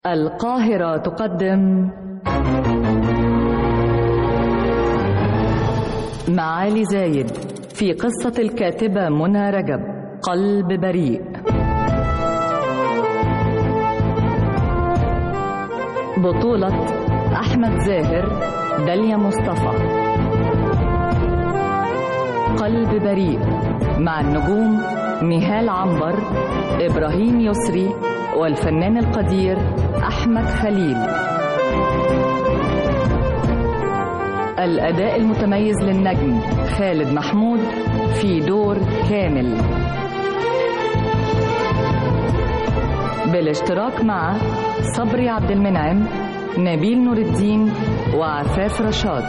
القاهرة تقدم معالي زايد في قصة الكاتبة منى رجب قلب بريء بطولة أحمد زاهر داليا مصطفى قلب بريء مع النجوم نهال عنبر إبراهيم يسري والفنان القدير أحمد خليل الأداء المتميز للنجم خالد محمود في دور كامل بالاشتراك مع صبري عبد المنعم نبيل نور الدين وعفاف رشاد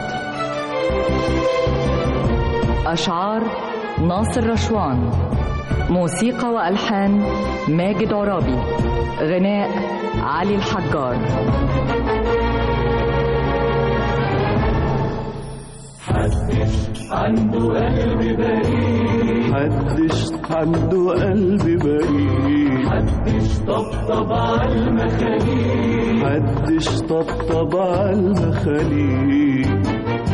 أشعار ناصر رشوان موسيقى وألحان ماجد عرابي غناء علي الحجار حدش عنده قلب بريء حدش عنده قلب بريء حدش طبطب على المخاليق حدش طبطب على المخاليق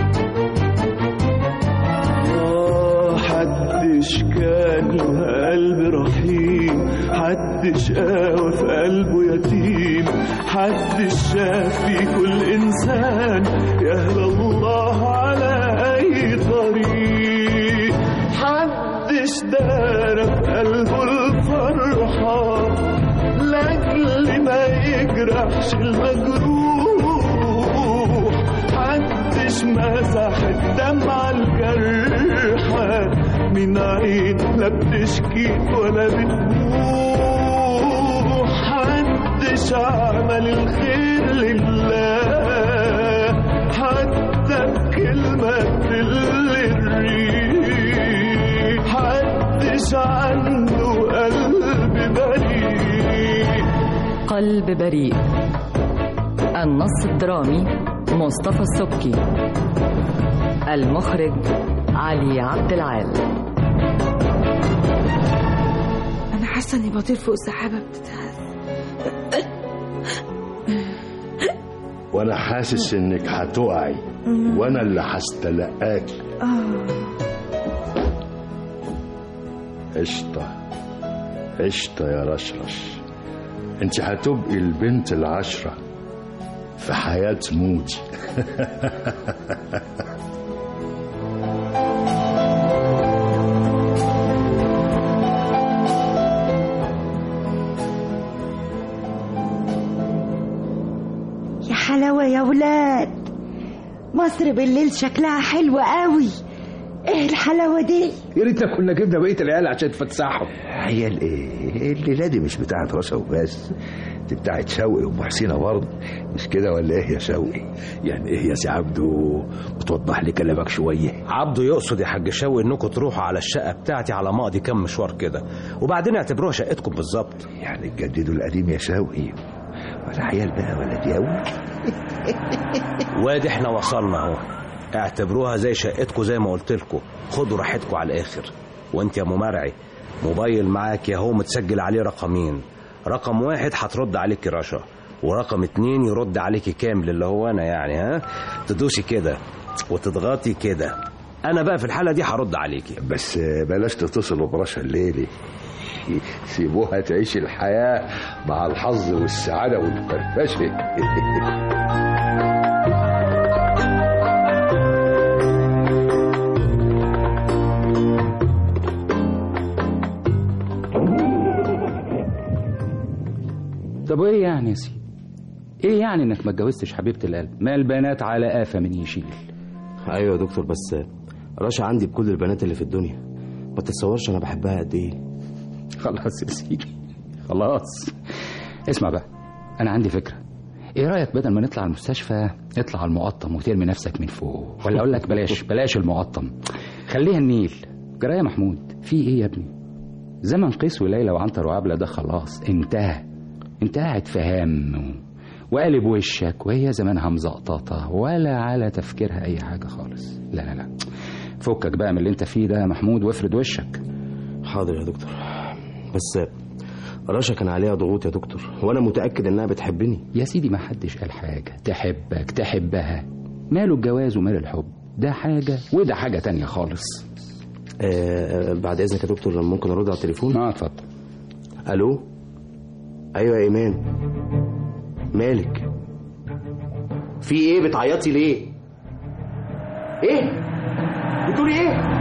آه حدش كان له قلب رحيم حدش قاوى في قلبه يتيم حدش شاف في كل إنسان يهدى الله على أي طريق حدش دار في قلبه الفرحة لأجل ما يجرحش المجروح محدش مسح الدمعة الجرحى من عين لا بتشكي ولا بتبوح محدش عمل الخير لله حتى بكلمة تل الريح محدش عنده قلب بريء قلب بريء النص الدرامي مصطفى السبكي المخرج علي عبد العال انا حاسه اني بطير فوق سحابه بتتهز وانا حاسس انك هتقعي وانا اللي هستلقاكي اه قشطة قشطة يا رشرش انت هتبقي البنت العشرة في حياة مودي يا حلاوة يا ولاد مصر بالليل شكلها حلو قوي ايه الحلاوة دي يا ريتنا كنا جبنا بقيه العيال عشان تفسحهم عيال ايه الليله دي مش بتاعت رشا وبس دي بتاعت شوقي وام حسينه برضه مش كده ولا ايه يا شوقي يعني ايه يا سي عبدو بتوضح لي كلامك شويه عبده يقصد يا حاج شوقي انكم تروحوا على الشقه بتاعتي على ماضي كام مشوار كده وبعدين اعتبروها شقتكم بالظبط يعني تجددوا القديم يا شوقي ولا عيال بقى ولا دياول وادي احنا وصلنا اهو اعتبروها زي شقتكم زي ما قلت لكم خدوا راحتكم على الاخر وانت يا مرعي موبايل معاك يا هو متسجل عليه رقمين رقم واحد هترد عليك رشا ورقم اتنين يرد عليكي كامل اللي هو انا يعني ها تدوسي كده وتضغطي كده انا بقى في الحاله دي هرد عليكي بس بلاش تتصلوا برشا الليلي سيبوها تعيش الحياة مع الحظ والسعادة والفرفشة طب وايه يعني يا سيدي ايه يعني انك ما اتجوزتش حبيبه القلب ما البنات على قافه من يشيل ايوه يا دكتور بس رشا عندي بكل البنات اللي في الدنيا ما تتصورش انا بحبها قد ايه خلاص يا سيدي خلاص اسمع بقى انا عندي فكره ايه رايك بدل ما نطلع المستشفى نطلع على المقطم وترمي نفسك من فوق ولا اقول لك بلاش بلاش المقطم خليها النيل جرى يا محمود في ايه يا ابني زمن قيس وليلى وعنتر وعبله ده خلاص انتهى انت قاعد في هم و- وقالب وشك وهي زمانها مزقططه ولا على تفكيرها اي حاجه خالص لا لا لا فكك بقى من اللي انت فيه ده يا محمود وافرد وشك حاضر يا دكتور بس رشا كان عليها ضغوط يا دكتور وانا متاكد انها بتحبني يا سيدي ما حدش قال حاجة تحبك تحبها ماله الجواز ومال الحب ده حاجة وده حاجة تانية خالص آه بعد اذنك يا دكتور ممكن ارد على التليفون اه اتفضل الو ايوه يا ايمان مالك في ايه بتعيطي ليه ايه بتقولي ايه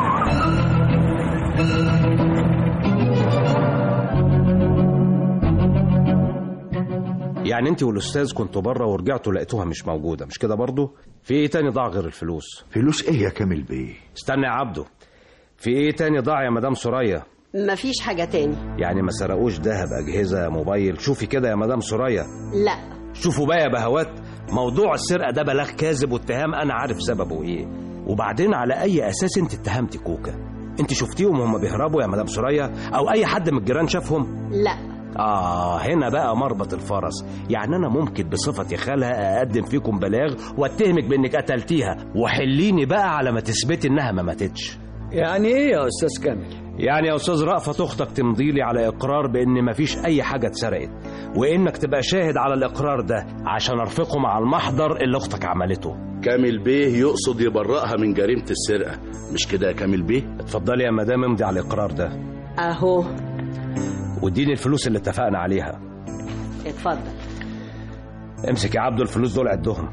يعني انت والاستاذ كنتوا بره ورجعتوا لقيتوها مش موجوده مش كده برضو في ايه تاني ضاع غير الفلوس فلوس ايه يا كامل بيه استنى يا عبده في ايه تاني ضاع يا مدام سوريا مفيش حاجة تاني يعني ما سرقوش دهب اجهزه موبايل شوفي كده يا مدام سوريا لا شوفوا بقى يا بهوات موضوع السرقه ده بلاغ كاذب واتهام انا عارف سببه ايه وبعدين على اي اساس انت اتهمتي كوكا انت شفتيهم وهم بيهربوا يا مدام سوريا او اي حد من الجيران شافهم لا آه هنا بقى مربط الفرس يعني أنا ممكن بصفتي خالها أقدم فيكم بلاغ واتهمك بإنك قتلتيها وحليني بقى على ما تثبتي إنها ما ماتتش يعني ايه يا استاذ كامل يعني يا أستاذ رأفت أختك تمضي لي على إقرار بإن مفيش أي حاجة اتسرقت وإنك تبقى شاهد على الإقرار ده عشان أرفقه مع المحضر اللي أختك عملته كامل بيه يقصد يبرئها من جريمة السرقة مش كده يا كامل بيه اتفضلي يا مدام امضي على الإقرار ده اهو واديني الفلوس اللي اتفقنا عليها اتفضل امسك يا عبدو الفلوس دول عدهم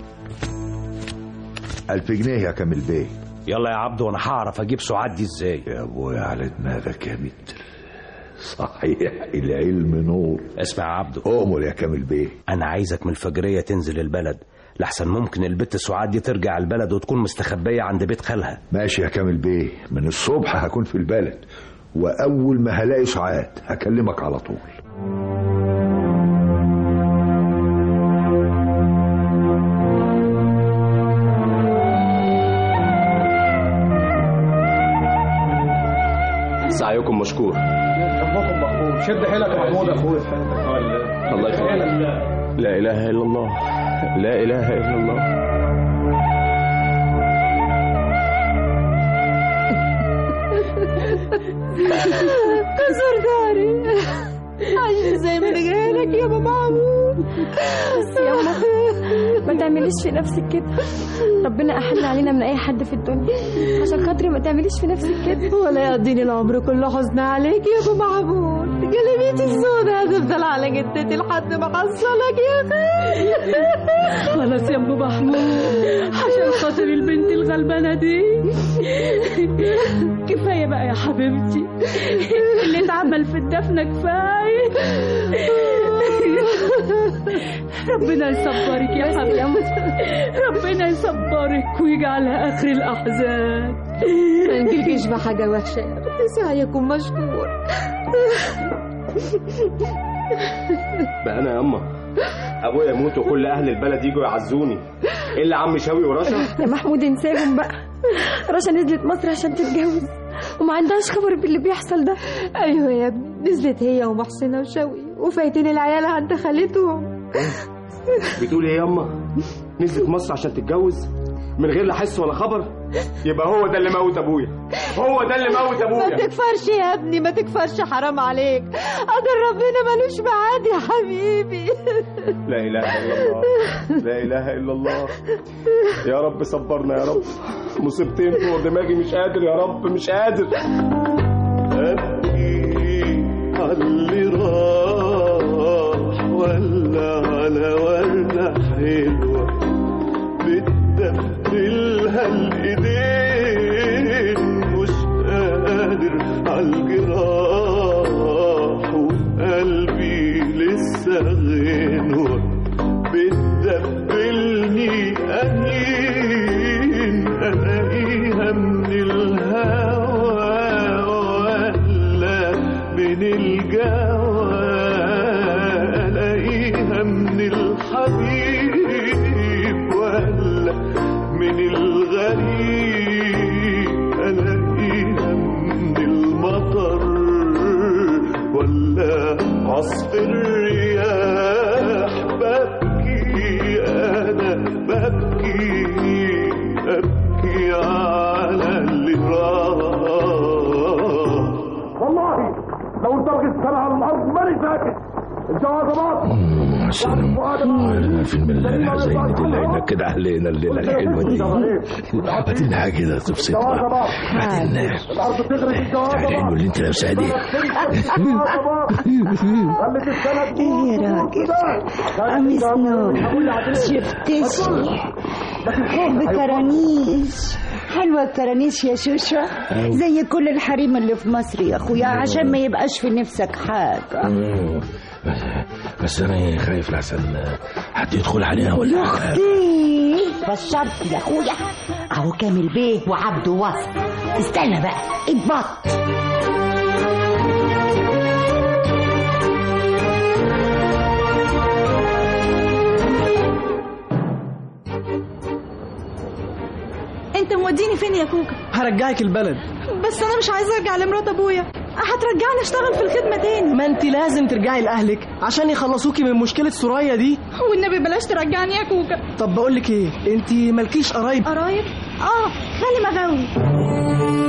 ألف جنيه يا كامل بيه يلا يا عبدو وانا هعرف اجيب سعاد دي ازاي يا ابويا على دماغك يا متر صحيح العلم نور اسمع يا عبدو أؤمر يا كامل بيه انا عايزك من الفجريه تنزل البلد لحسن ممكن البت سعاد دي ترجع البلد وتكون مستخبيه عند بيت خالها ماشي يا كامل بيه من الصبح هكون في البلد وأول ما هلاقي سعاد هكلمك على طول سعيكم مشكور دمكم مقبول شد حيلك يا محمود اخويا الله يخليك لا اله الا الله لا اله الا الله كسر داري عايش زي ما انا جايلك يا بابا عمود بس يا أما ما تعمليش في نفسك كده ربنا أحن علينا من أي حد في الدنيا عشان خاطري ما تعمليش في نفسك كده ولا يقضيني العمر كله حزن عليك يا بابا عمود جلابيتي السوداء هتفضل على جدتي لحد ما احصلك يا اخي خلاص يا ام محمود عشان خاطر البنت الغلبانه دي كفايه بقى يا حبيبتي اللي اتعمل في الدفنه كفايه ربنا يصبرك يا حبيبتي ربنا يصبرك ويجعلها اخر الاحزان ما نجيلكش بحاجه وحشه يا بنت سعيكم مشكور بقى انا يا اما ابويا يموت وكل اهل البلد يجوا يعزوني الا عم شاوي ورشا يا محمود انساهم بقى رشا نزلت مصر عشان تتجوز وما عندهاش خبر باللي بيحصل ده ايوه يا ابني نزلت هي ومحسنه وشوقي وفايتين العيال عند خالتهم بتقول ايه ياما نزلت مصر عشان تتجوز من غير لا حس ولا خبر يبقى هو ده اللي موت ابويا هو ده اللي موت ما ابويا تكفرش يا ابني ما تكفرش حرام عليك قدر ربنا ملوش بعاد يا حبيبي لا اله الا الله لا اله الا الله يا رب صبرنا يا رب مصيبتين فوق دماغي مش قادر يا رب مش قادر اللي راح ولا على وردة حلوة بتدبلها الايدين مش قادر عالجراح وقلبي لسه غنوة بتدبلني أنين ألاقيها من الهوى ولا من الجوى ألاقيها من الحبيب ولا من الغريب ألاقيها من المطر ولا عصف الرياح ببكي أنا ببكي أبكي على اللي راح والله لو انطلقت السنة على الأرض سلام الفيلم الحزين دي اللي هينكد علينا الليله الحلوه دي بعدين حاجه كده تبسطنا بعدين الحلو اللي انت لابسها دي ايه يا راجل قميص نوم شفتشي بحب كرانيش حلوة الكرانيش يا شوشة زي كل الحريم اللي في مصر يا اخويا عشان ما يبقاش في نفسك حاجة مم. بس انا خايف لحسن حد يدخل علينا ولا يا حاجه اختي بشرت يا اخويا اهو كامل بيه وعبده وصل استنى بقى اتبط انت موديني فين يا كوكا هرجعك البلد بس انا مش عايزه ارجع لمرات ابويا هترجعني اشتغل في الخدمه تاني ما انت لازم ترجعي لاهلك عشان يخلصوكي من مشكله سوريا دي والنبي بلاش ترجعني يا كوكا طب بقول لك ايه انت مالكيش قرايب قرايب اه خالي مغاوي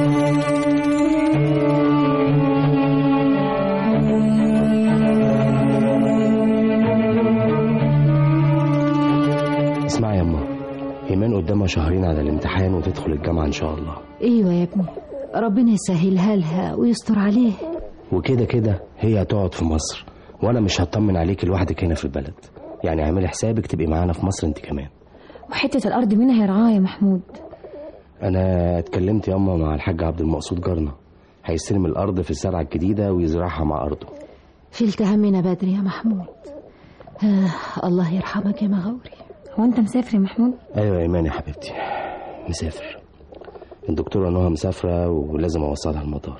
اسمعي يا اما ايمان قدامها شهرين على الامتحان وتدخل الجامعه ان شاء الله ايوه يا ابني ربنا يسهلها لها ويستر عليه وكده كده هي هتقعد في مصر وانا مش هطمن عليك لوحدك هنا في البلد يعني اعملي حسابك تبقي معانا في مصر انت كمان وحته الارض منها يرعاها يا محمود انا اتكلمت ياما مع الحاج عبد المقصود جارنا هيستلم الارض في الزرعه الجديده ويزرعها مع ارضه شلت همنا بدري يا محمود آه الله يرحمك يا مغاوري هو انت مسافر يا محمود ايوه يا ايمان يا حبيبتي مسافر الدكتوره نهى مسافره ولازم اوصلها المطار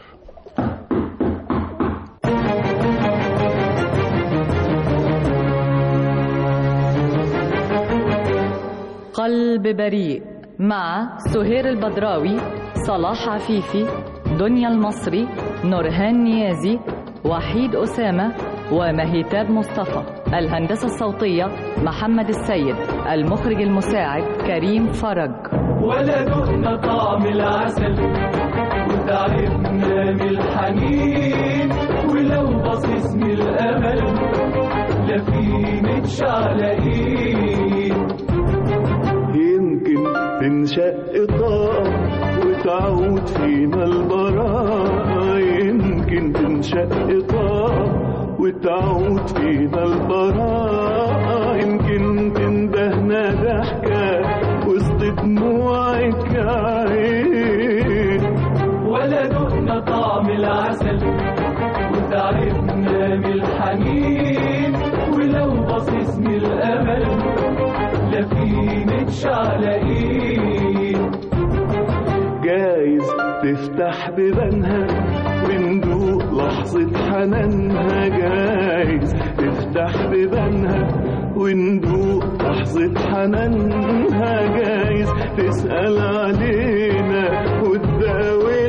قلب بريء مع سهير البدراوي صلاح عفيفي دنيا المصري نورهان نيازي وحيد أسامة ومهيتاب مصطفى الهندسة الصوتية محمد السيد المخرج المساعد كريم فرج ولا دقنا طعم العسل وتعبنا من الحنين ولو بصيص من الامل لا في متشعلقين يمكن تنشق طاقة وتعود فينا البراءة يمكن تنشق طاقة وتعود فينا البراءة يمكن تندهنا ضحكة وسط دموعك يا عين ولا دقنا طعم العسل وتعبنا من الحنين ولو بصيص من الامل لا في متشعلقين جايز تفتح بيبانها وندوق لحظة حنانها جايز تفتح بيبانها وندوق لحظة حنانها جايز تسأل علينا وتداوي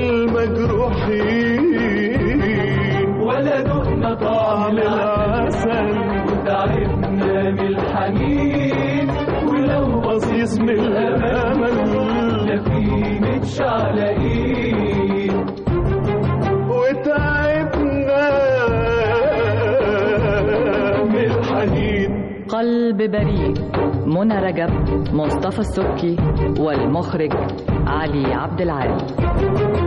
المجروحين ولا دقنا طعم العسل وتعبنا من الحنين ولو بصيص من الأمل لا في متشعلقين وتعبنا من الحنين قلب بريء منى رجب مصطفى السبكي والمخرج علي عبد العال